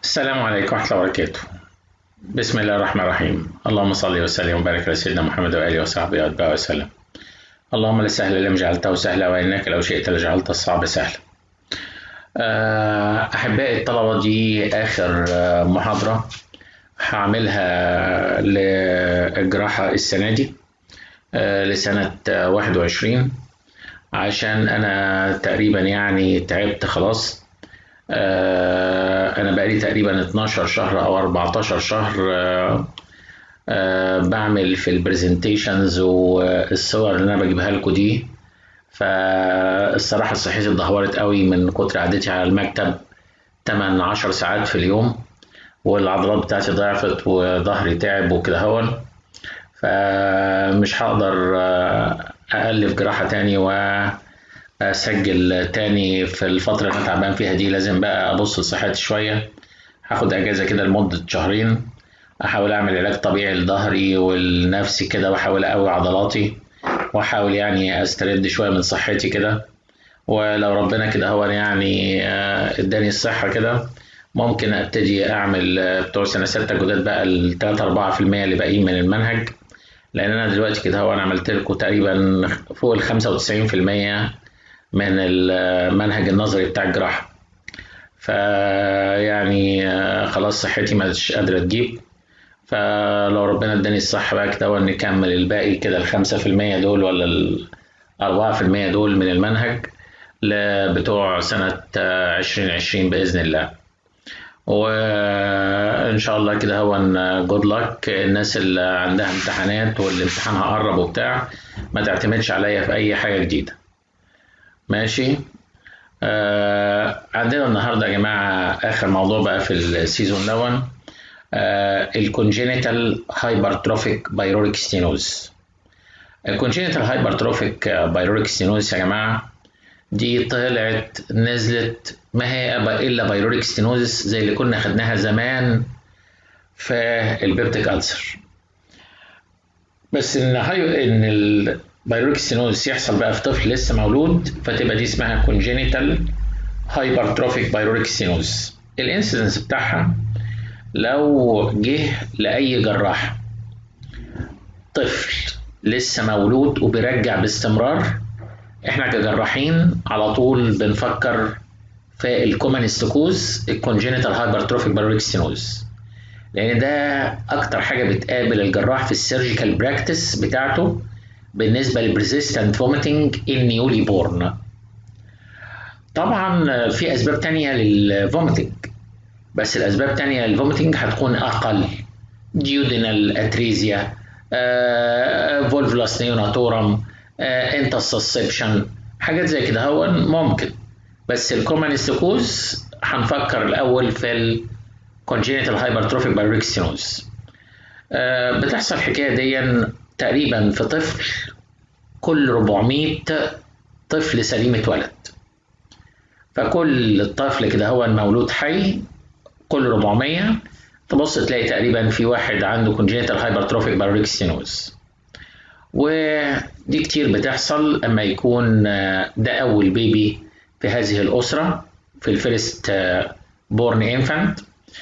السلام عليكم ورحمة الله وبركاته. بسم الله الرحمن الرحيم. اللهم صل وسلم وبارك على سيدنا محمد وآله وصحبه وأتباعه وسلم. اللهم لا سهل إلا ما جعلته سهلا وإنك لو شئت لجعلت الصعب سهلا. آه، أحبائي الطلبة دي آخر آه، محاضرة هعملها للجراحة السنة دي آه، لسنة آه، 21 عشان أنا تقريبا يعني تعبت خلاص آه، أنا بقالي تقريبا 12 شهر أو 14 شهر آه، آه، بعمل في البرزنتيشنز والصور اللي أنا بجيبها لكم دي فالصراحة صحتي اتدهورت قوي من كتر قعدتي على المكتب 8 10 ساعات في اليوم والعضلات بتاعتي ضعفت وظهري تعب وكده هون فمش هقدر آه، أألف جراحة تاني وأسجل تاني في الفترة اللي أنا تعبان فيها دي لازم بقى أبص لصحتي شوية هاخد أجازة كده لمدة شهرين أحاول أعمل علاج طبيعي لظهري ولنفسي كده وأحاول أقوي عضلاتي وأحاول يعني أسترد شوية من صحتي كده ولو ربنا كده هو يعني آه، اداني الصحة كده ممكن ابتدي اعمل آه، بتوع سنة ستة جداد بقى ال 3 4% اللي باقيين من المنهج لان انا دلوقتي كده هو انا عملت لكم تقريبا فوق ال 95% من المنهج النظري بتاع الجراحة فيعني آه، خلاص صحتي مش قادرة تجيب فلو ربنا اداني الصحة بقى كده هو نكمل الباقي كده ال 5% دول ولا ال 4% دول من المنهج ل- بتوع سنة آه، 2020 بإذن الله وإن شاء الله كده هو جود لك الناس اللي عندها امتحانات والامتحان هقرب وبتاع ما تعتمدش عليا في أي حاجة جديدة ماشي آه عندنا النهارده يا جماعة آخر موضوع بقى في السيزون دون آه الكونجينيتال هايبرتروفيك بايروريك ستينوز الكونجينيتال هايبرتروفيك بايروريك ستينوز يا جماعة دي طلعت نزلت ما هي أبا إلا بايروريك ستينوزس زي اللي كنا خدناها زمان في البيبتيك ألسر بس إن هاي إن البايروريك ستينوزس يحصل بقى في طفل لسه مولود فتبقى دي اسمها كونجينيتال هايبرتروفيك بايروريك ستينوزس الانسيدنس بتاعها لو جه لأي جراح طفل لسه مولود وبيرجع باستمرار احنا كجراحين على طول بنفكر في الكومن ستوكوز الكونجينيتال هايبرتروفيك بايروريك ستينوز لان ده اكتر حاجه بتقابل الجراح في السيرجيكال براكتس بتاعته بالنسبه للبريزيستنت فوميتنج النيولي بورن طبعا في اسباب تانية للفوميتنج بس الاسباب تانية للفوميتنج هتكون اقل ديودينال اتريزيا فولفلاس نيوناتورم انترسسبشن حاجات زي كده هو ممكن بس الكومن ستوكوز هنفكر الاول في الكونجينيتال هايبرتروفيك بايروريك ستينوز بتحصل الحكايه دي تقريبا في طفل كل 400 طفل سليم اتولد فكل الطفل كده هو مولود حي كل 400 تبص تلاقي تقريبا في واحد عنده كونجينيتال هايبرتروفيك بايروريك ستينوز ودي كتير بتحصل اما يكون ده اول بيبي في هذه الاسره في الفيرست بورن انفانت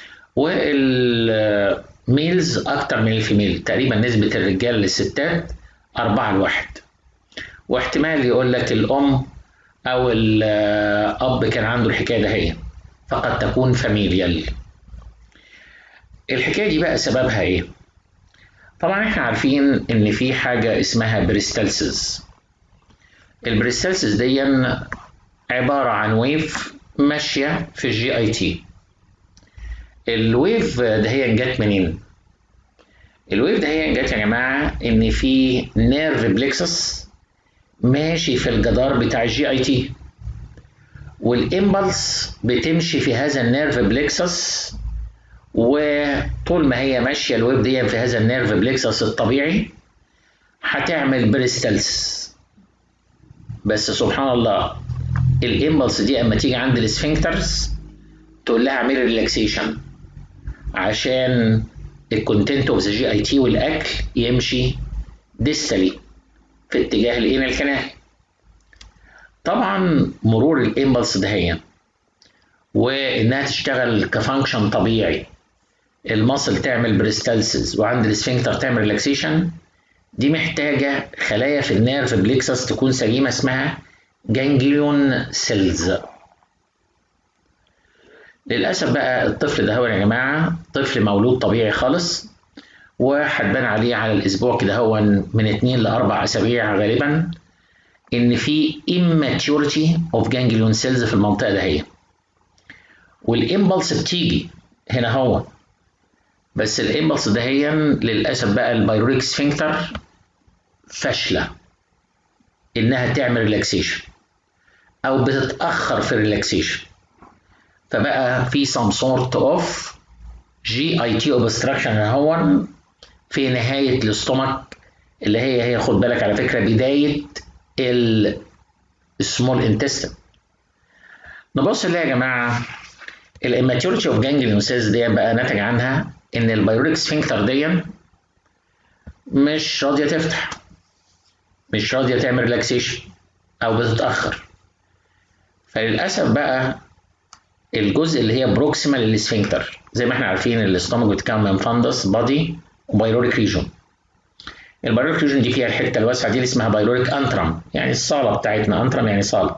والميلز اكتر من الفيميل تقريبا نسبه الرجال للستات أربعة لواحد واحتمال يقول لك الأم أو الأب كان عنده الحكاية دهية فقد تكون فاميليال الحكاية دي بقى سببها إيه؟ طبعا احنا عارفين ان في حاجة اسمها بريستالسيس البريستالسيس دي عبارة عن ويف ماشية في الجي اي تي الويف ده هي جت منين؟ الويف ده هي جت يا جماعة ان في نيرف بليكسس ماشي في الجدار بتاع الجي اي تي والامبلس بتمشي في هذا النيرف بليكسس وطول ما هي ماشيه الويب دي في هذا النيرف بليكسس الطبيعي هتعمل بريستلس بس سبحان الله الامبلس دي اما تيجي عند السفنكترز تقول لها اعملي ريلاكسيشن عشان الكونتنت اوف ذا جي اي تي والاكل يمشي ديستالي في اتجاه الانال كانال طبعا مرور الامبلس دهيا وانها تشتغل كفانكشن طبيعي المصل تعمل بريستالسيس وعند السفنكتر تعمل ريلاكسيشن دي محتاجه خلايا في النيرف بليكسس تكون سليمه اسمها جانجليون سيلز للاسف بقى الطفل ده هو يا جماعه طفل مولود طبيعي خالص وهتبان عليه على الاسبوع كده هو من اتنين لاربع اسابيع غالبا ان في immaturity of ganglion cells في المنطقه دهية والامبلس بتيجي هنا هو بس الامبلس دهيا للاسف بقى البايوريك سفنكتر فاشله انها تعمل ريلاكسيشن او بتتاخر في الريلاكسيشن فبقى في some sort of GIT obstruction هو في نهاية الاستومك اللي هي هي خد بالك على فكرة بداية السمول انتستين نبص اللي يا جماعة الاماتيورتي اوف جانجليون سيلز دي بقى ناتج عنها ان البايوريك سفنكتر دي مش راضية تفتح مش راضية تعمل ريلاكسيشن او بتتأخر فللأسف بقى الجزء اللي هي بروكسيمال للسفنكتر زي ما احنا عارفين الاستومك بتتكون من فاندس بادي وبايلوريك ريجون البايلوريك ريجون دي فيها الحته الواسعه دي اللي اسمها بايلوريك انترم يعني الصاله بتاعتنا انترم يعني صاله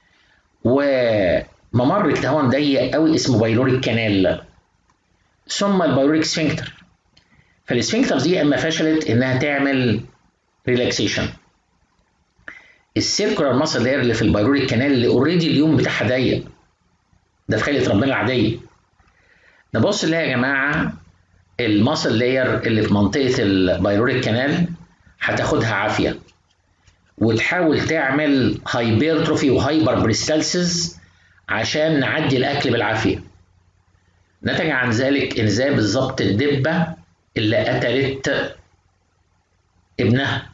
وممر كده ضيق قوي اسمه بايلوريك كانال ثم البايلوريك سفنكتر فالسفنكتر دي اما فشلت انها تعمل ريلاكسيشن السيركولار ماسل اللي في البايلوريك كانال اللي اوريدي اليوم بتاعها ضيق ده في خلقه ربنا العاديه نبص نلاقي يا جماعه الماسل لاير اللي في منطقه البايروريك كانال هتاخدها عافيه وتحاول تعمل هايبرتروفي وهايبر بريستالسيس عشان نعدي الاكل بالعافيه نتج عن ذلك ان زي بالظبط الدبه اللي قتلت ابنها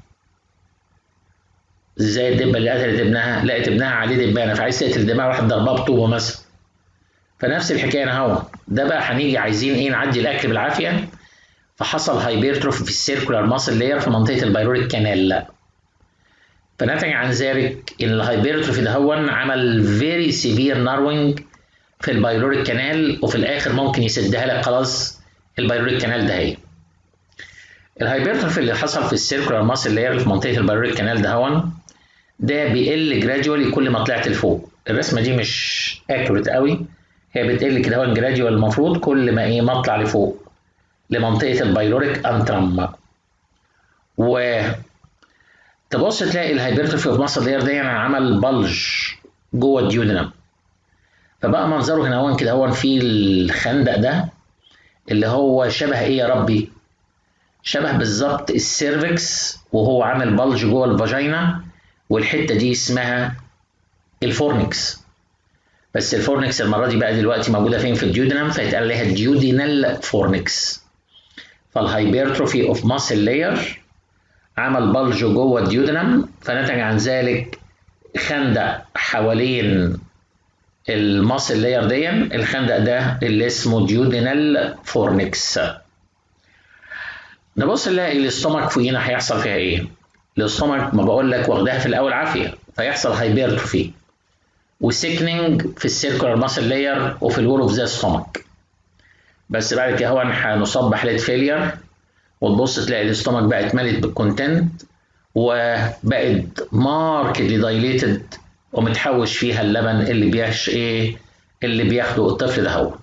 ازاي الدبه اللي قتلت ابنها لقت ابنها عليه دبانه فعايز تقتل دماغ واحد ضربها بطوبه مثلا فنفس الحكايه هنا هو ده بقى هنيجي عايزين ايه نعدي الاكل بالعافيه فحصل هايبرتروفي في السيركولار ماسل لاير في منطقه البايروريك كانال فنتج عن ذلك ان الهايبرتروفي ده هو عمل فيري سيفير ناروينج في البايلوريك كانال وفي الاخر ممكن يسدها لك خلاص البايلوريك كانال ده هي الهايبرتروفي اللي حصل في السيركولار ماسل لاير في منطقه البايلوريك كانال ده هو ده بيقل جراديولي كل ما طلعت لفوق الرسمه دي مش اكوريت قوي هي بتقل كده هو جراديوال المفروض كل ما ايه ما اطلع لفوق لمنطقه البايلوريك انترم و تبص تلاقي الهايبرتروفي اوف ماسل لاير ده عمل بلج جوه الديودنم فبقى منظره هنا هون كده هون في الخندق ده اللي هو شبه ايه يا ربي شبه بالظبط السيرفكس وهو عامل بلج جوه الفاجينا والحته دي اسمها الفورنكس بس الفورنكس المره دي بقى دلوقتي موجوده فين في الديودنم فيتقال عليها ديودينال فورنكس فالهايبرتروفي اوف ماسل لاير عمل بلج جوه الديودنم فنتج عن ذلك خندق حوالين الماسل لاير دي الخندق ده اللي اسمه ديودينال فورنكس نبص نلاقي الاستومك فوقينا هيحصل فيها ايه الاستومك ما بقول لك واخداها في الاول عافيه فيحصل هايبرتروفي وسيكنينج في السيركولار ماسل لاير وفي الول اوف ذا ستومك بس بعد كده هو هنصاب بحاله فيلير وتبص تلاقي الاستومك بقت ملت بالكونتنت وبقت ماركتلي دايليتد ومتحوش فيها اللبن اللي بيش ايه اللي بياخده الطفل ده هو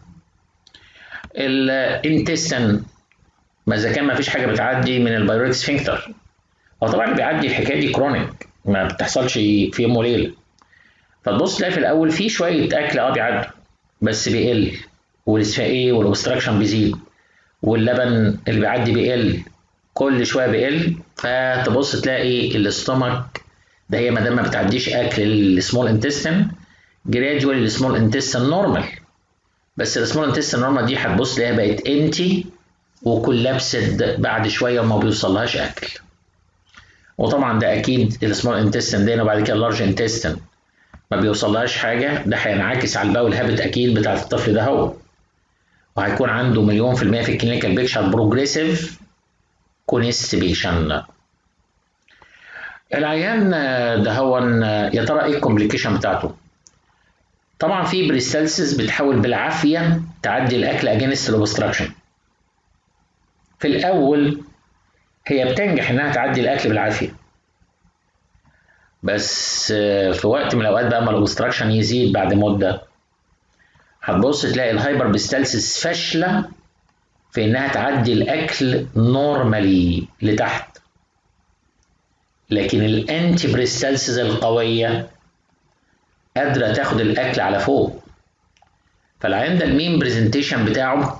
الانتستن ما اذا كان ما فيش حاجه بتعدي من البايوريك سفنكتر هو طبعا بيعدي الحكايه دي كرونيك ما بتحصلش في يوم وليله فتبص تلاقي في الاول في شويه اكل اه بيعدوا بس بيقل والايه والاوبستراكشن بيزيد واللبن اللي بيعدي بيقل كل شويه بيقل فتبص تلاقي الاستومك ده هي ما دام ما بتعديش اكل للسمول انتستين جراديوالي السمول انتستين نورمال بس السمول انتستين نورمال دي هتبص تلاقيها بقت امتي وكولابسد بعد شويه وما بيوصلهاش اكل وطبعا ده اكيد السمول انتستين دي وبعد كده اللارج انتستين ما بيوصلهاش حاجه ده هينعكس على الباول هابت اكيد بتاعت الطفل ده هو وهيكون عنده مليون في المية في الكلينيكال بيكشر بروجريسيف كونستيبيشن العيان ده هو يا ترى ايه الكومبليكيشن بتاعته طبعا في بريستالسيس بتحاول بالعافيه تعدي الاكل اجينست الاوبستراكشن في الاول هي بتنجح انها تعدي الاكل بالعافيه بس في وقت من الاوقات بقى ما الاوبستراكشن يزيد بعد مده هتبص تلاقي الهايبر بريستالسيس فاشله في انها تعدي الاكل نورمالي لتحت لكن الانتي بريستالسيس القويه قادره تاخد الاكل على فوق فالعيان ده المين برزنتيشن بتاعه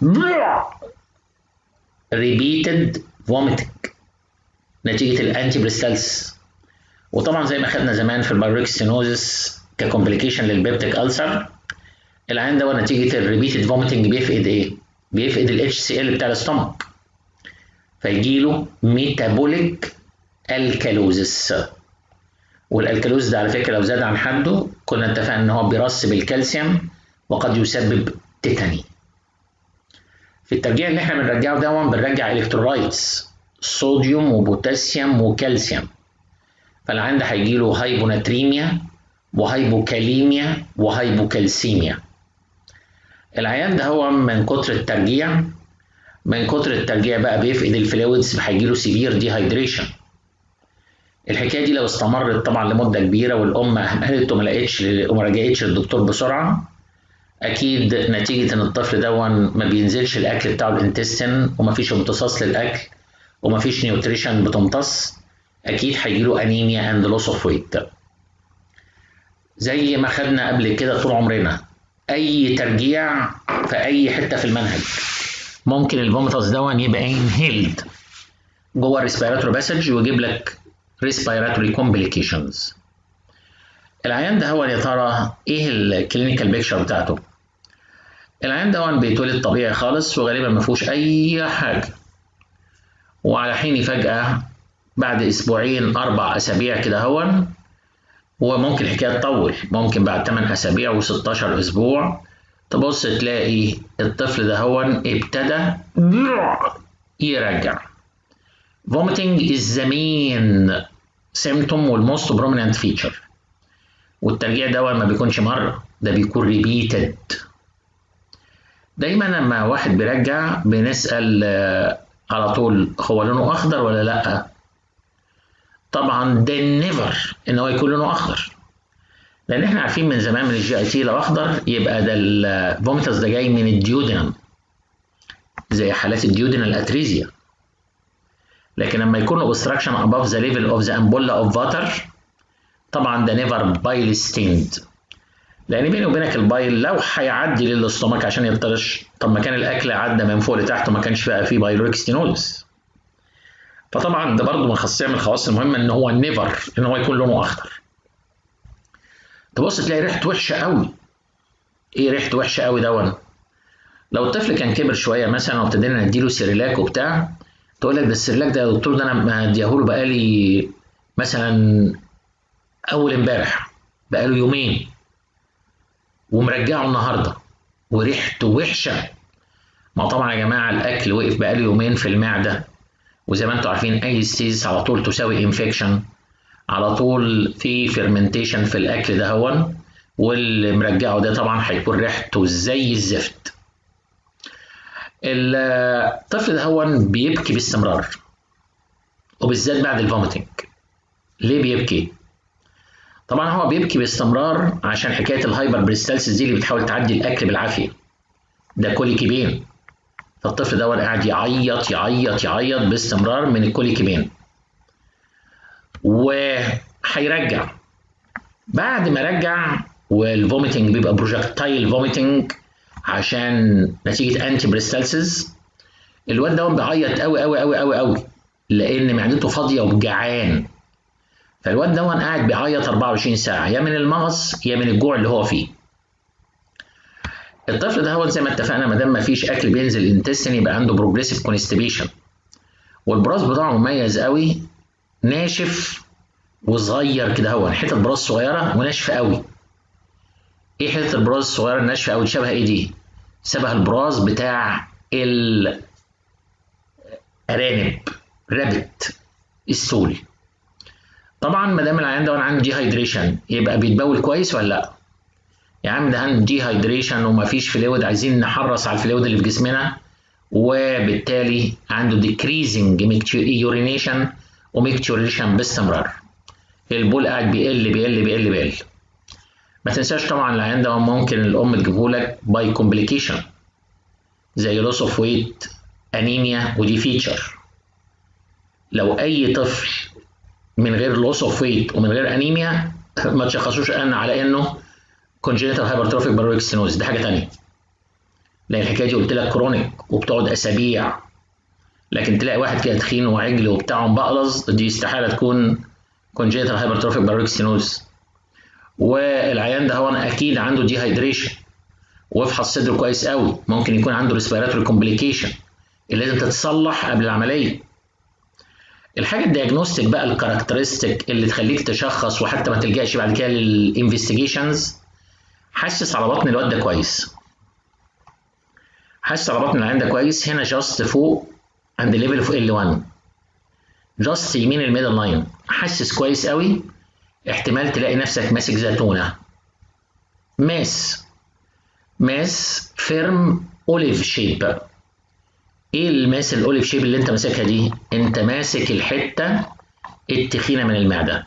ريبيتد فوميتنج نتيجه الانتي بريستالسيس وطبعا زي ما خدنا زمان في البايوريك ستينوزس ككومبليكيشن للبيبتيك ألسر العيان ده نتيجه الريبيتد فوميتنج بيفقد ايه؟ بيفقد الاتش سي ال بتاع الاستومك فيجي له ميتابوليك الكالوزس والالكالوز ده على فكره لو زاد عن حده كنا اتفقنا ان هو بيرسب الكالسيوم وقد يسبب تيتاني في الترجيع اللي احنا بنرجعه ده بنرجع الكترولايتس صوديوم وبوتاسيوم وكالسيوم فالعيان ده هيجي له هايبوناتريميا وهايبوكاليميا وهايبوكالسيميا العيان ده هو من كتر الترجيع من كتر الترجيع بقى بيفقد الفلويدز هيجي له سيفير ديهايدريشن الحكايه دي لو استمرت طبعا لمده كبيره والام اهملت وما لقيتش وما رجعتش للدكتور بسرعه اكيد نتيجه ان الطفل دون ما بينزلش الاكل بتاعه الانتستين وما فيش امتصاص للاكل وما فيش نيوتريشن بتمتص اكيد هيجيله انيميا اند لوس اوف ويت زي ما خدنا قبل كده طول عمرنا اي ترجيع في اي حته في المنهج ممكن الفوميتاس دون يبقى انهيلد جوه الريسبيراتوري باسج ويجيب لك respiratory complications العيان ده هو يا ترى ايه الكلينيكال بيكشر بتاعته العيان ده بيتولد طبيعي خالص وغالبا ما فيهوش اي حاجه وعلى حين فجاه بعد اسبوعين اربع اسابيع كده هو وممكن الحكايه تطول ممكن بعد 8 اسابيع و16 اسبوع تبص تلاقي الطفل ده هو ابتدى يرجع vomiting is the main symptom والموست prominent feature والترجيع ده ما بيكونش مرة ده بيكون ريبيتد دايما لما واحد بيرجع بنسأل على طول هو لونه أخضر ولا لأ طبعا ده نيفر إن هو يكون لونه أخضر لأن احنا عارفين من زمان من الجي اي تي لو أخضر يبقى ده الفوميتاس ده جاي من الديودينم زي حالات الديودينال اتريزيا لكن لما يكون obstruction above the level of the ampulla of water طبعا ده never bile stained لان بيني وبينك البايل لو هيعدي للاستومك عشان يطرش طب ما كان الاكل عدى من فوق لتحت وما كانش بقى فيه بايلوريك ستينوزس فطبعا ده برضه من خاصيه من الخواص المهمه ان هو نيفر ان هو يكون لونه اخضر تبص تلاقي ريحته وحشه قوي ايه ريحته وحشه قوي دون لو الطفل كان كبر شويه مثلا وابتدينا نديله سيريلاك وبتاع تقول لك ده السيرلاك ده يا دكتور ده انا مديهوله بقالي مثلا اول امبارح بقاله يومين ومرجعه النهارده وريحته وحشه ما طبعا يا جماعه الاكل وقف بقاله يومين في المعده وزي ما انتم عارفين اي ستيز على طول تساوي انفكشن على طول في فيرمنتيشن في الاكل ده هون واللي مرجعه ده طبعا هيكون ريحته زي الزفت الطفل ده هو بيبكي باستمرار وبالذات بعد الفوميتنج ليه بيبكي طبعا هو بيبكي باستمرار عشان حكايه الهايبر بريستالسيس دي اللي بتحاول تعدي الاكل بالعافيه ده كوليكيبين فالطفل ده قاعد يعيط يعيط يعيط باستمرار من الكوليكيبين وهيرجع بعد ما رجع والفوميتنج بيبقى بروجكتايل فوميتنج عشان نتيجه انتي بريستالسيس الواد ده بيعيط قوي قوي قوي قوي قوي لان معدته فاضيه وجعان فالواد ده قاعد بيعيط 24 ساعه يا من المغص يا من الجوع اللي هو فيه الطفل ده هو زي ما اتفقنا ما دام ما فيش اكل بينزل الانتستين يبقى عنده بروجريسيف كونستيبيشن والبراز بتاعه مميز قوي ناشف وصغير كده هو حتت براز صغيره وناشفه قوي ايه حته البراز الصغيره الناشفه قوي شبه ايه دي شبه البراز بتاع الارانب رابت السول طبعا ما دام العيان ده عنده ديهايدريشن يبقى بيتبول كويس ولا لا يا عم ده عنده دي هايدريشن ومفيش فلويد عايزين نحرص على الفلويد اللي في جسمنا وبالتالي عنده decreasing urination وميكتوريشن باستمرار البول قاعد بيقل بيقل بيقل بيقل ما تنساش طبعا العيان ده ممكن الام تجيبه لك باي كومبليكيشن زي لوس اوف ويت انيميا ودي فيتشر لو اي طفل من غير لوس اوف ويت ومن غير انيميا ما تشخصوش ان على انه كونجنتال هايبرتروفيك بارويك ستينوز دي حاجه ثانيه لان الحكايه دي قلت لك كرونيك وبتقعد اسابيع لكن تلاقي واحد كده تخين وعجل وبتاع مبقلظ دي استحاله تكون كونجنتال هايبرتروفيك بارويك ستينوز والعيان ده هو اكيد عنده دي هايدريشن وافحص صدره كويس قوي ممكن يكون عنده ريسبيراتوري كومبليكيشن اللي لازم تتصلح قبل العمليه الحاجه الدياجنوستيك بقى الكاركترستيك اللي تخليك تشخص وحتى ما تلجاش بعد كده للانفستيجيشنز حسس على بطن الواد ده كويس حسس على بطن العيان ده كويس هنا جاست فوق عند ليفل اوف ال 1 جاست يمين الميدل لاين حسس كويس قوي احتمال تلاقي نفسك ماسك زيتونه ماس ماس فيرم اوليف شيب ايه الماس الاوليف شيب اللي انت ماسكها دي انت ماسك الحته التخينه من المعده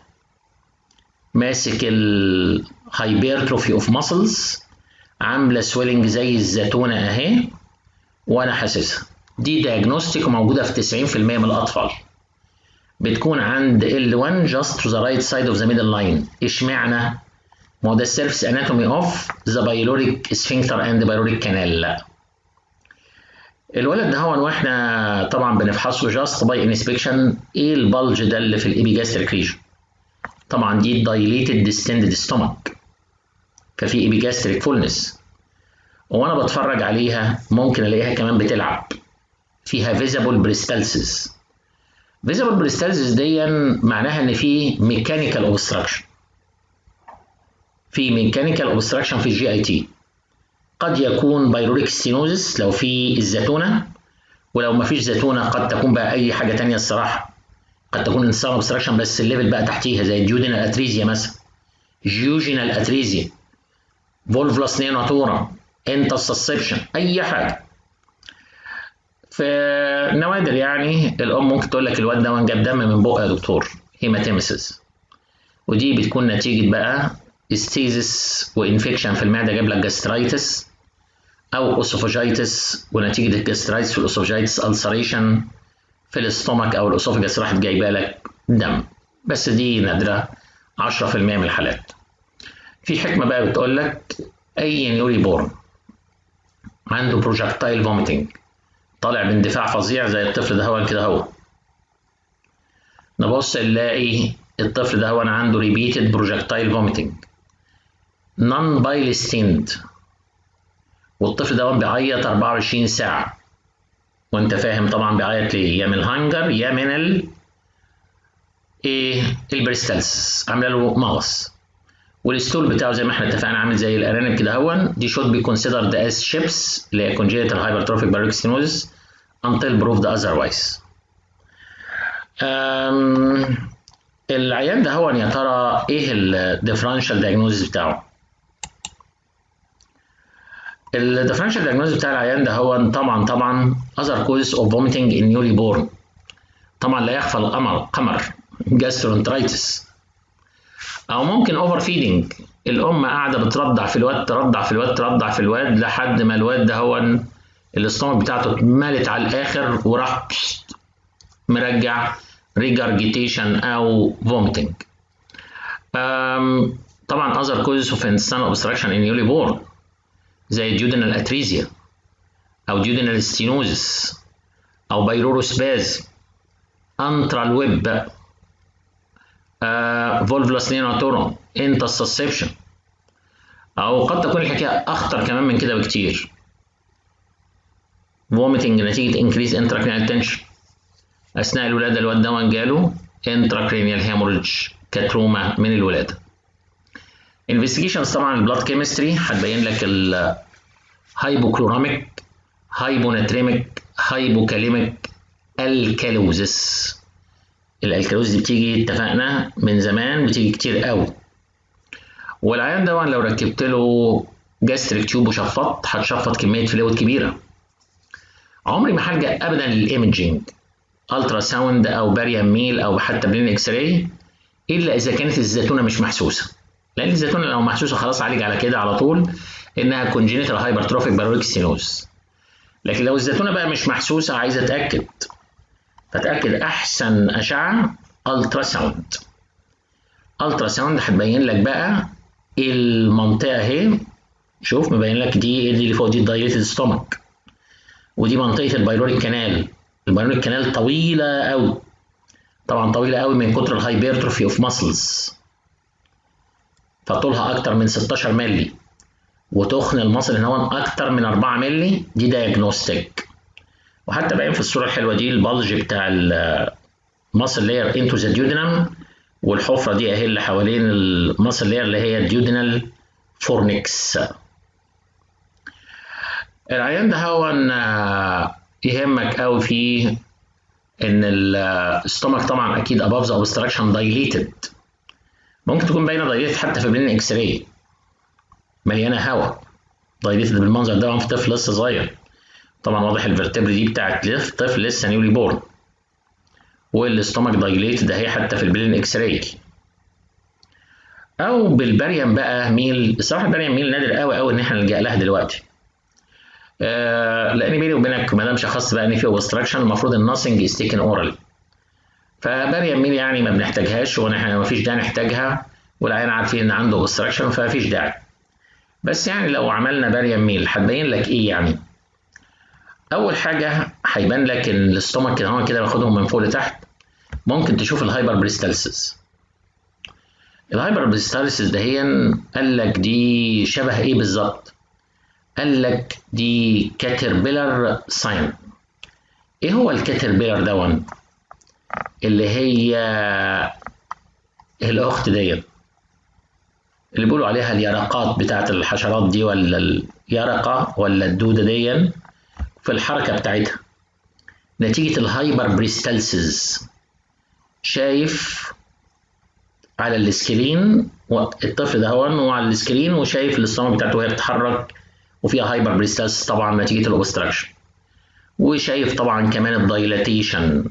ماسك الهايبرتروفي اوف ماسلز عامله سويلنج زي الزيتونه اهي وانا حاسسها دي دياجنوستيك وموجوده في 90% من الاطفال بتكون عند L1 just to the right side of the middle line اشمعنى ما هو ده السيرفس اناتومي اوف ذا بايلوريك سفنكتر اند بايلوريك كانال الولد ده هو واحنا طبعا بنفحصه جاست باي انسبكشن ايه البلج ده اللي في الابيجاستريك ريجن طبعا دي دايليتد ديستندد ستومك ففي ايبيجاستريك فولنس وانا بتفرج عليها ممكن الاقيها كمان بتلعب فيها فيزابل بريستالسيس فيزابل بريستالسيس دي معناها ان في ميكانيكال اوبستراكشن في ميكانيكال اوبستراكشن في الجي اي تي قد يكون بايروريك ستينوزس لو في الزيتونه ولو ما فيش زيتونه قد تكون بقى اي حاجه تانية الصراحه قد تكون انسان اوبستراكشن بس الليفل بقى تحتيها زي الديودينال اتريزيا مثلا جيوجينال اتريزيا فولفلاس نيناتورا انترسبشن اي حاجه في نوادر يعني الام ممكن تقول لك الواد ده جاب دم من بقه يا دكتور هيماتيمسيس ودي بتكون نتيجه بقى استيزس وانفكشن في المعده جاب لك جاسترايتس او اوسوفاجيتس ونتيجه الجاسترايتس والاوسوفاجيتس السريشن في الاستومك او الاسوفجس راحت جايبه لك دم بس دي نادره 10% من الحالات في حكمه بقى بتقول لك اي نيوري بورن عنده بروجكتايل فوميتنج طالع باندفاع فظيع زي الطفل ده هو كده هو نبص نلاقي الطفل ده هو انا عنده ريبيتد بروجكتايل فوميتنج نون بايل ستيند والطفل ده بيعيط 24 ساعة وانت فاهم طبعا بيعيط ليه يا من الهانجر يا من ال ايه البريستالس عامله له مغص والستول بتاعه زي ما احنا اتفقنا عامل زي الارانب كده هون دي should be considered as ships اللي هي congenital hypertrophic baroque stenosis until proved otherwise. أم العيان ده هو يا ترى ايه الديفرنشال دايجنوزيس بتاعه؟ الديفرنشال دايجنوزيس بتاع العيان ده هو طبعا طبعا other causes of vomiting in newly born طبعا لا يخفى القمر قمر gastroenteritis او ممكن اوفر فيدنج الام قاعده بترضع في الواد ترضع في الواد ترضع في الواد لحد ما الواد ده هو الاستومك بتاعته اتملت على الاخر وراح مرجع ريجارجيتيشن او فومتنج طبعا other causes of intestinal obstruction in newly born زي duodenal atresia او duodenal stenosis او بايروروسباز انترال ويب فولفلاس نيناتورون انترسبشن او قد تكون الحكايه اخطر كمان من كده بكتير فوميتنج نتيجه انكريز انتراكرينيال تنشن اثناء الولاده الواد ده جاله انتراكرينيال هيموريدج كتروما من الولاده انفستيجيشنز طبعا البلاد كيمستري هتبين لك الهايبوكلوراميك هايبوناتريميك هايبوكاليميك الكالوزس الالكالوز دي بتيجي اتفقنا من زمان بتيجي كتير قوي والعيان ده لو ركبت له جاستريك تيوب وشفطت هتشفط كميه فلويد كبيره عمري ما هلجا ابدا للايمجنج الترا ساوند او باريام ميل او حتى برين اكس راي الا اذا كانت الزيتونه مش محسوسه لان الزيتونه لو محسوسه خلاص عالج على كده على طول انها كونجينيتال هايبرتروفيك باروريك ستينوز لكن لو الزيتونه بقى مش محسوسه عايز اتاكد فتاكد احسن اشعه الترا ساوند الترا ساوند هتبين لك بقى المنطقه اهي شوف مبين لك دي ايه دي اللي فوق دي الدايليتد ستومك ودي منطقه البايلوريك كانال البايلوريك كانال طويله قوي طبعا طويله قوي من كتر الهايبرتروفي اوف ماسلز فطولها اكتر من 16 مللي وتخن المصل هنا هو اكتر من 4 مللي دي دايجنوستيك وحتى باين في الصوره الحلوه دي البلج بتاع المصل لاير انتو ذا ديودنم والحفره دي اهي اللي حوالين المصل لاير اللي هي الديودنال فورنكس العيان ده هو يهمك قوي فيه ان الستومك طبعا اكيد above the obstruction dilated ممكن تكون باينه دايليتد حتى في برين اكس راي مليانه هواء دايليتد بالمنظر ده في طفل لسه صغير طبعا واضح الفرتبري دي بتاعت طفل لسه نيولي بورن والاستومك دايليتد اهي حتى في البرين اكس راي او بالبريم بقى ميل الصراحه البريم ميل نادر قوي قوي ان احنا نلجا لها دلوقتي آه لان بيني وبينك ما دام شخصت بقى ان في اوبستراكشن المفروض الناسنج از تيكن اورالي فبريم ميل يعني ما بنحتاجهاش واحنا ما فيش داعي نحتاجها والعيان عارفين ان عنده اوبستراكشن فمفيش داعي بس يعني لو عملنا بريم ميل هتبين لك ايه يعني اول حاجه هيبان لك ان الاستومك كده هو كده باخدهم من فوق لتحت ممكن تشوف الهايبر بريستالسيس الهايبر بريستالسيس دهيا قال لك دي شبه ايه بالظبط قال لك دي كاتربيلر ساين ايه هو الكاتربيلر دون اللي هي الاخت ديت اللي بيقولوا عليها اليرقات بتاعت الحشرات دي ولا اليرقه ولا الدوده دي في الحركه بتاعتها نتيجه الهايبر بريستالسيس شايف على السكرين الطفل ده هون وعلى السكرين وشايف الاستومك بتاعته وهي بتتحرك وفيها هايبر بريستالسيس طبعا نتيجه الاوبستراكشن وشايف طبعا كمان الدايلاتيشن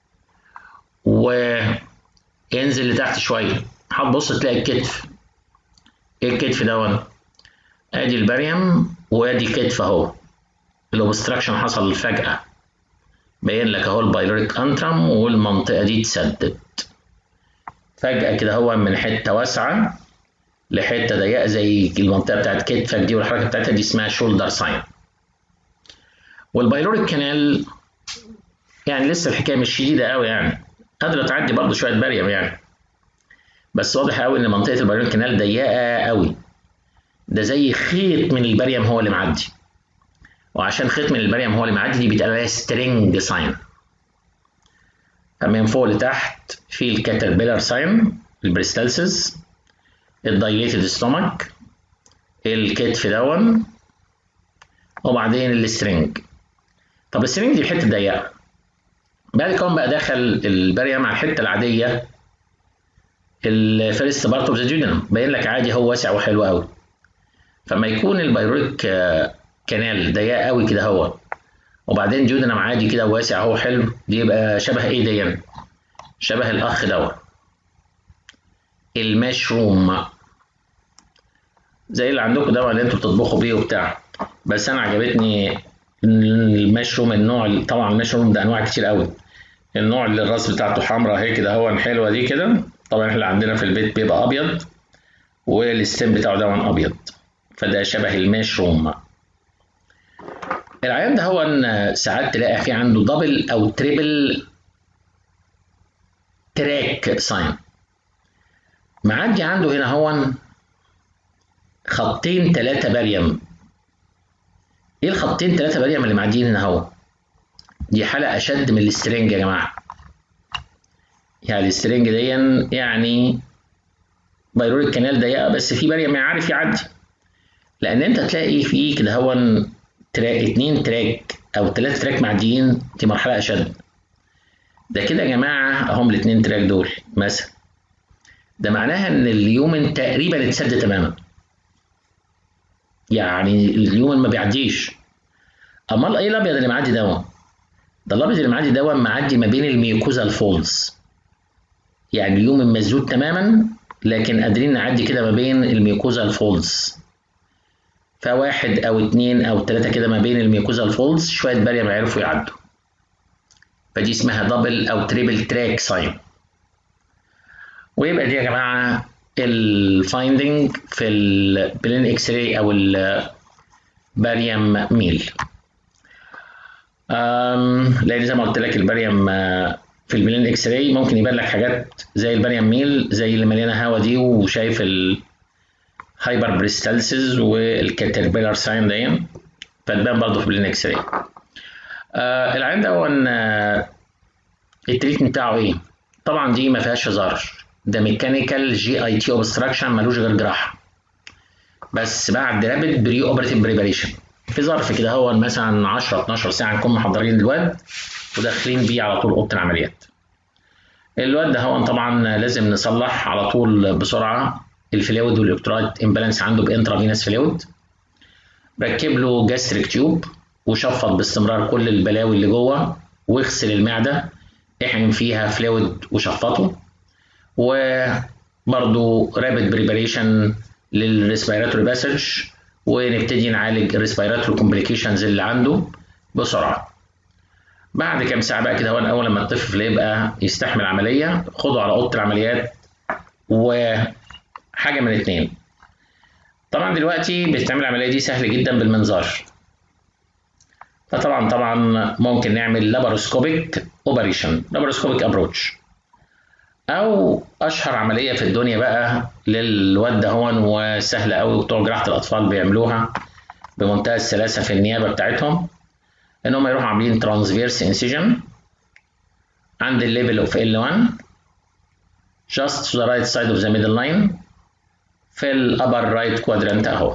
وينزل لتحت شويه هتبص تلاقي الكتف ايه الكتف دون ادي البريم وادي الكتف اهو الاوبستراكشن حصل فجاه باين لك اهو البايلوريك انترم والمنطقه دي اتسدت فجاه كده هو من حته واسعه لحته ضيقه زي المنطقه بتاعت كتفك دي والحركه بتاعتها دي اسمها شولدر ساين والبايلوريك كانال يعني لسه الحكايه مش شديده قوي يعني قادره تعدي برضه شويه بريم يعني بس واضح قوي ان منطقه البايلوريك كانال ضيقه قوي ده زي خيط من البريم هو اللي معدي وعشان خيط من البريم هو اللي معدي دي بيتقال عليها سترينج ساين من فوق لتحت في الكاتربيلر ساين البريستالسيس الدايليتد ستومك الكتف دون وبعدين السترينج طب السترينج دي الحته ضيقه بعد كده بقى دخل البريم على الحته العاديه الفيرست بارت اوف ذا جينوم باين لك عادي هو واسع وحلو قوي فما يكون البايوريك كانال ضيق قوي كده هو وبعدين جودنم عادي كده واسع هو حلو دي يبقى شبه ايه دي شبه الاخ دوت المشروم زي اللي عندكم ده اللي انتوا بتطبخوا بيه وبتاع بس انا عجبتني المشروم النوع طبعا المشروم ده انواع كتير قوي النوع اللي الراس بتاعته حمراء هي كده هو حلوه دي كده طبعا احنا عندنا في البيت بيبقى ابيض والستيم بتاعه ده ابيض فده شبه المشروم العيان ده هو ان ساعات تلاقي في عنده دبل او تريبل تراك ساين معدي عنده هنا هو خطين ثلاثة باريم ايه الخطين ثلاثة باريم اللي معديين هنا هو دي حلقة أشد من السترنج يا جماعة يعني السترنج دي يعني بايروريك كانال ضيقة بس في باريم عارف يعدي لأن أنت تلاقي في كده هو تراك اتنين تراك أو ثلاثة تراك معديين دي مرحلة أشد ده كده يا جماعة هم الاتنين تراك دول مثلا ده معناها ان اليومن تقريبا اتسد تماما يعني اليومن ما بيعديش امال ايه الابيض اللي معدي دوا ده الابيض اللي معدي دوا معدي ما بين الميوكوزا الفولز يعني اليومن مسدود تماما لكن قادرين نعدي كده ما بين الميوكوزا الفولز فواحد او اتنين او تلاتة كده ما بين الميوكوزا الفولز شوية باريم عرفوا يعدوا فدي اسمها دبل او تريبل تراك ساين ويبقى دي يا جماعه الفايندنج في البلين اكس راي او الباريوم ميل لان زي ما قلت لك الباريوم في البلين اكس راي ممكن يبان لك حاجات زي الباريوم ميل زي اللي مليانه هوا دي وشايف الهايبر بريستالسيس والكاتربيلر ساين دي فتبان برضه في البلين اكس راي آه العين ده هو ان التريتمنت بتاعه ايه؟ طبعا دي ما فيهاش هزار ده ميكانيكال جي اي تي اوبستراكشن ملوش غير جراحه بس بعد رابد بري اوبريتيف بريباريشن في ظرف كده هو مثلا 10 12 ساعه نكون محضرين الواد وداخلين بيه على طول اوضه العمليات الواد ده هو طبعا لازم نصلح على طول بسرعه الفلويد والالكترولايت امبالانس عنده بانترافينس فلويد ركب له جاستريك تيوب وشفط باستمرار كل البلاوي اللي جوه واغسل المعده احقن فيها فلويد وشفطه وبرضو رابد بريباريشن للريسبيراتوري باسج ونبتدي نعالج الريسبيراتوري كومبليكيشنز اللي عنده بسرعه بعد كام ساعه بقى كده هو اول لما الطفل يبقى يستحمل عمليه خده على اوضه العمليات وحاجه من الاثنين طبعا دلوقتي بتتعمل العمليه دي سهل جدا بالمنظار فطبعا طبعا ممكن نعمل لاباروسكوبيك اوبريشن لاباروسكوبيك ابروتش او اشهر عمليه في الدنيا بقى للواد ده هون وسهله قوي وبتوع جراحه الاطفال بيعملوها بمنتهى السلاسه في النيابه بتاعتهم ان هم يروحوا عاملين ترانسفيرس انسيجن عند الليفل اوف L1 just to the right side of the middle line في الابر رايت كوادرانت اهو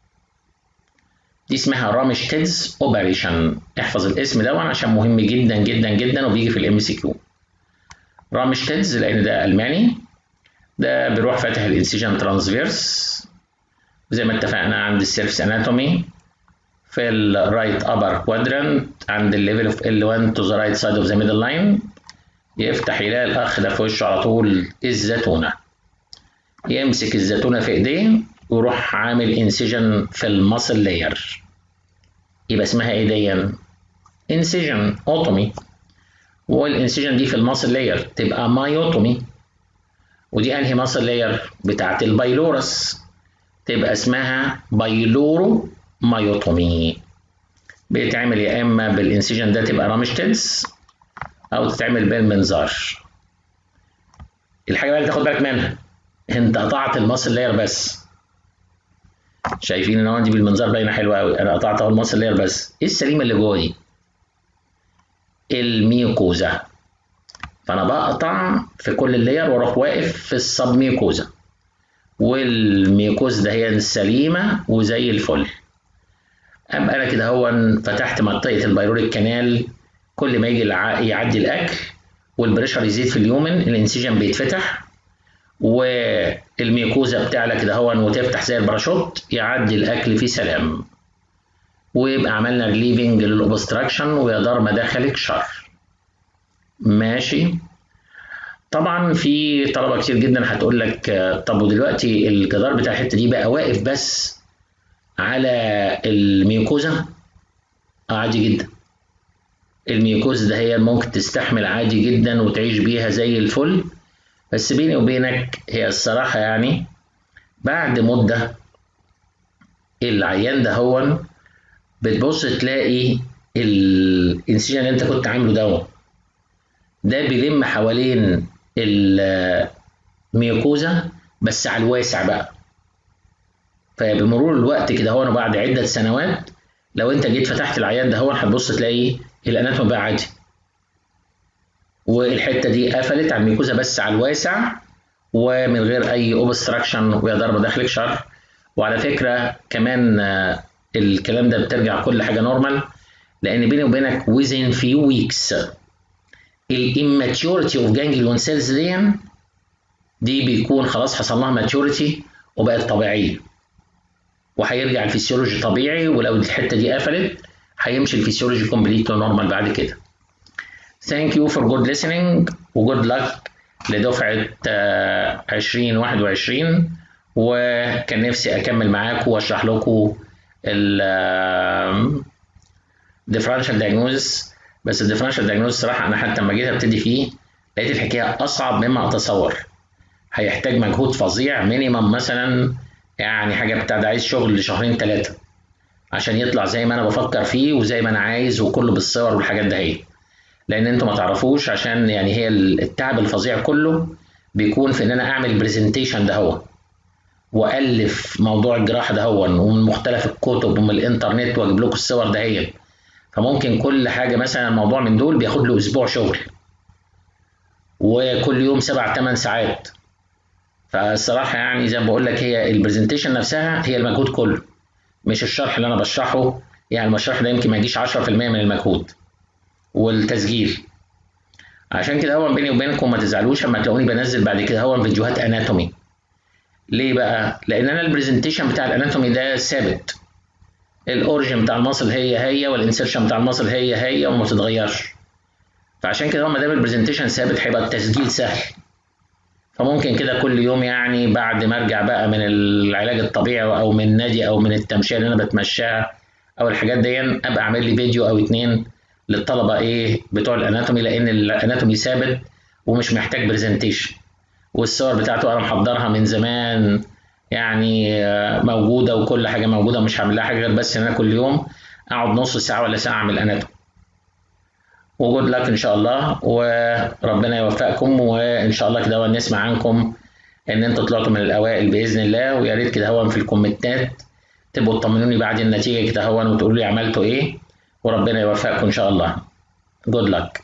دي اسمها رامشتيدز اوبريشن احفظ الاسم ده عشان مهم جدا جدا جدا وبيجي في الام سي كيو رامشتيدز لان ده الماني ده بيروح فاتح الانسيجن ترانسفيرس زي ما اتفقنا عند السيرفس اناتومي في الرايت ابر كوادرانت عند الليفل اوف L1 to the right side of the middle line يفتح يلاقي الاخ ده في وشه على طول الزتونه يمسك الزتونه في ايديه ويروح عامل انسيجن في الماسل لاير يبقى اسمها ايه دي انسيجن اوتومي والانسيجن دي في الماسل لاير تبقى مايوتومي ودي انهي ماسل لاير بتاعت البايلورس تبقى اسمها بايلورو مايوتومي بيتعمل يا اما بالانسيجن ده تبقى رامشتيدز او تتعمل بالمنظار الحاجه بقى اللي تاخد بالك منها انت قطعت الماسل لاير بس شايفين ان عندي بالمنظار باينه حلوه قوي انا قطعت اهو الماسل لاير بس ايه السليمه اللي جوه دي الميوكوزا فانا بقطع في كل اللاير واروح واقف في السب ميوكوزا والميوكوز ده هي السليمه وزي الفل ابقى انا كده هو فتحت منطقه البيروريك كانال كل ما يجي يعدي الاكل والبريشر يزيد في اليومن الانسيجن بيتفتح والميوكوزا بتعلى كده هو وتفتح زي الباراشوت يعدي الاكل في سلام ويبقى عملنا ريليفنج للاوبستراكشن ويا دار ما دخلك شر ماشي طبعا في طلبه كتير جدا هتقول لك طب ودلوقتي الجدار بتاع الحته دي بقى واقف بس على الميوكوزا عادي جدا الميوكوزا ده هي ممكن تستحمل عادي جدا وتعيش بيها زي الفل بس بيني وبينك هي الصراحة يعني بعد مدة العيان ده هو بتبص تلاقي الانسجن اللي انت كنت عامله ده ده بيلم حوالين الميوكوزا بس على الواسع بقى فبمرور الوقت كده هو بعد عدة سنوات لو انت جيت فتحت العيان ده هو هتبص تلاقي الاناتوم بقى عادي والحته دي قفلت على الميكوزا بس على الواسع ومن غير اي اوبستراكشن ويا ضربه داخلك شر وعلى فكره كمان الكلام ده بترجع كل حاجه نورمال لان بيني وبينك within few weeks الاماتيوريتي اوف جانجليون سيلز دي دي بيكون خلاص حصل لها ماتيوريتي وبقت طبيعيه وهيرجع الفسيولوجي طبيعي ولو الحته دي قفلت هيمشي الفسيولوجي كومبليت نورمال بعد كده Thank you for good listening و good luck لدفعة 2021 وكان نفسي أكمل معاكم وأشرح لكم ال differential diagnosis بس ال differential diagnosis صراحة أنا حتى لما جيت أبتدي فيه لقيت الحكاية أصعب مما أتصور هيحتاج مجهود فظيع مينيمم مثلا يعني حاجة بتاع عايز شغل لشهرين ثلاثة عشان يطلع زي ما أنا بفكر فيه وزي ما أنا عايز وكله بالصور والحاجات ده هي لان انتوا ما تعرفوش عشان يعني هي التعب الفظيع كله بيكون في ان انا اعمل برزنتيشن ده هو والف موضوع الجراحه ده هو ومن مختلف الكتب ومن الانترنت واجيب لكم الصور ده هي فممكن كل حاجه مثلا موضوع من دول بياخد له اسبوع شغل وكل يوم سبع ثمان ساعات فالصراحه يعني زي ما بقول لك هي البرزنتيشن نفسها هي المجهود كله مش الشرح اللي انا بشرحه يعني الشرح ده يمكن ما يجيش 10% من المجهود والتسجيل عشان كده هو بيني وبينكم ما تزعلوش اما تلاقوني بنزل بعد كده هو فيديوهات اناتومي ليه بقى لان انا البرزنتيشن بتاع الاناتومي ده ثابت الاوريجن بتاع المصل هي هي والانسرشن بتاع المصل هي هي وما بتتغيرش فعشان كده هو ما دام البرزنتيشن ثابت هيبقى التسجيل سهل فممكن كده كل يوم يعني بعد ما ارجع بقى من العلاج الطبيعي او من النادي او من التمشيه اللي انا بتمشاها او الحاجات دي ابقى اعمل لي فيديو او اتنين للطلبه ايه بتوع الاناتومي لان الاناتومي ثابت ومش محتاج برزنتيشن والصور بتاعته انا محضرها من زمان يعني موجوده وكل حاجه موجوده مش هعمل لها حاجه غير بس ان انا كل يوم اقعد نص ساعه ولا ساعه اعمل اناتومي وجود لك ان شاء الله وربنا يوفقكم وان شاء الله كده نسمع عنكم ان انتوا طلعتوا من الاوائل باذن الله ويا ريت كده هو في الكومنتات تبقوا تطمنوني بعد النتيجه كده هو وتقولوا لي عملتوا ايه وربنا يوفقكم ان شاء الله good luck